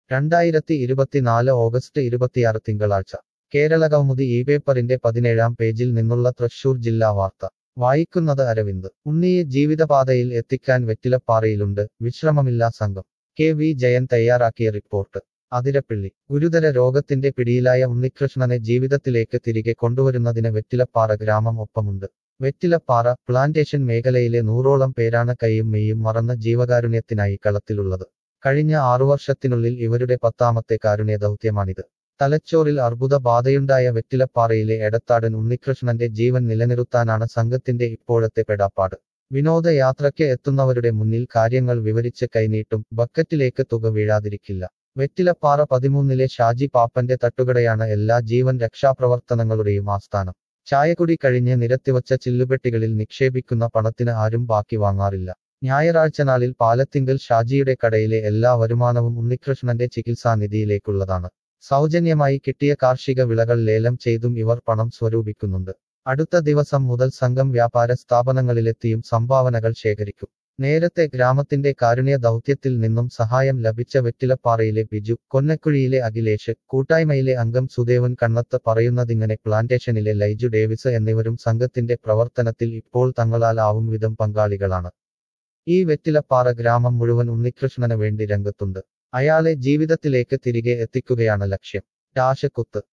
രണ്ടായിരത്തി ഇരുപത്തിനാല് ഓഗസ്റ്റ് ഇരുപത്തിയാറ് തിങ്കളാഴ്ച കേരള കൗമുദി ഈ പേപ്പറിന്റെ പതിനേഴാം പേജിൽ നിന്നുള്ള തൃശൂർ ജില്ലാ വാർത്ത വായിക്കുന്നത് അരവിന്ദ് ഉണ്ണിയെ ജീവിതപാതയിൽ എത്തിക്കാൻ വെറ്റിലപ്പാറയിലുണ്ട് വിശ്രമമില്ലാ സംഘം കെ വി ജയൻ തയ്യാറാക്കിയ റിപ്പോർട്ട് അതിരപ്പിള്ളി ഗുരുതര രോഗത്തിന്റെ പിടിയിലായ ഉണ്ണികൃഷ്ണനെ ജീവിതത്തിലേക്ക് തിരികെ കൊണ്ടുവരുന്നതിന് വെറ്റിലപ്പാറ ഗ്രാമം ഒപ്പമുണ്ട് വെറ്റിലപ്പാറ പ്ലാന്റേഷൻ മേഖലയിലെ നൂറോളം പേരാണ് കൈയും മെയ്യും മറന്ന ജീവകാരുണ്യത്തിനായി കളത്തിലുള്ളത് കഴിഞ്ഞ ആറു വർഷത്തിനുള്ളിൽ ഇവരുടെ പത്താമത്തെ കാരുണ്യ ദൗത്യമാണിത് തലച്ചോറിൽ അർബുദ ബാധയുണ്ടായ വെറ്റിലപ്പാറയിലെ എടത്താടൻ ഉണ്ണികൃഷ്ണന്റെ ജീവൻ നിലനിർത്താനാണ് സംഘത്തിന്റെ ഇപ്പോഴത്തെ പെടാപ്പാട് വിനോദയാത്രയ്ക്ക് എത്തുന്നവരുടെ മുന്നിൽ കാര്യങ്ങൾ വിവരിച്ച് കൈനീട്ടും ബക്കറ്റിലേക്ക് തുക വീഴാതിരിക്കില്ല വെറ്റിലപ്പാറ പതിമൂന്നിലെ ഷാജി പാപ്പന്റെ തട്ടുകടയാണ് എല്ലാ ജീവൻ രക്ഷാപ്രവർത്തനങ്ങളുടെയും ആസ്ഥാനം ചായകുടി കഴിഞ്ഞ് നിരത്തിവച്ച ചില്ലുപെട്ടികളിൽ നിക്ഷേപിക്കുന്ന പണത്തിന് ആരും ബാക്കി വാങ്ങാറില്ല ഞായറാഴ്ച നാളിൽ പാലത്തിങ്കൽ ഷാജിയുടെ കടയിലെ എല്ലാ വരുമാനവും ഉണ്ണികൃഷ്ണന്റെ ചികിത്സാനിധിയിലേക്കുള്ളതാണ് സൗജന്യമായി കിട്ടിയ കാർഷിക വിളകൾ ലേലം ചെയ്തും ഇവർ പണം സ്വരൂപിക്കുന്നുണ്ട് അടുത്ത ദിവസം മുതൽ സംഘം വ്യാപാര സ്ഥാപനങ്ങളിലെത്തിയും സംഭാവനകൾ ശേഖരിക്കും നേരത്തെ ഗ്രാമത്തിന്റെ കാരുണ്യ ദൗത്യത്തിൽ നിന്നും സഹായം ലഭിച്ച വെറ്റിലപ്പാറയിലെ ബിജു കൊന്നക്കുഴിയിലെ അഖിലേഷ് കൂട്ടായ്മയിലെ അംഗം സുദേവൻ കണ്ണത്ത് പറയുന്നതിങ്ങനെ പ്ലാന്റേഷനിലെ ലൈജു ഡേവിസ് എന്നിവരും സംഘത്തിന്റെ പ്രവർത്തനത്തിൽ ഇപ്പോൾ തങ്ങളാൽ ആവും വിധം പങ്കാളികളാണ് ഈ വെറ്റിലപ്പാറ ഗ്രാമം മുഴുവൻ ഉണ്ണികൃഷ്ണന് വേണ്ടി രംഗത്തുണ്ട് അയാളെ ജീവിതത്തിലേക്ക് തിരികെ എത്തിക്കുകയാണ് ലക്ഷ്യം ഡാഷ് കുത്ത്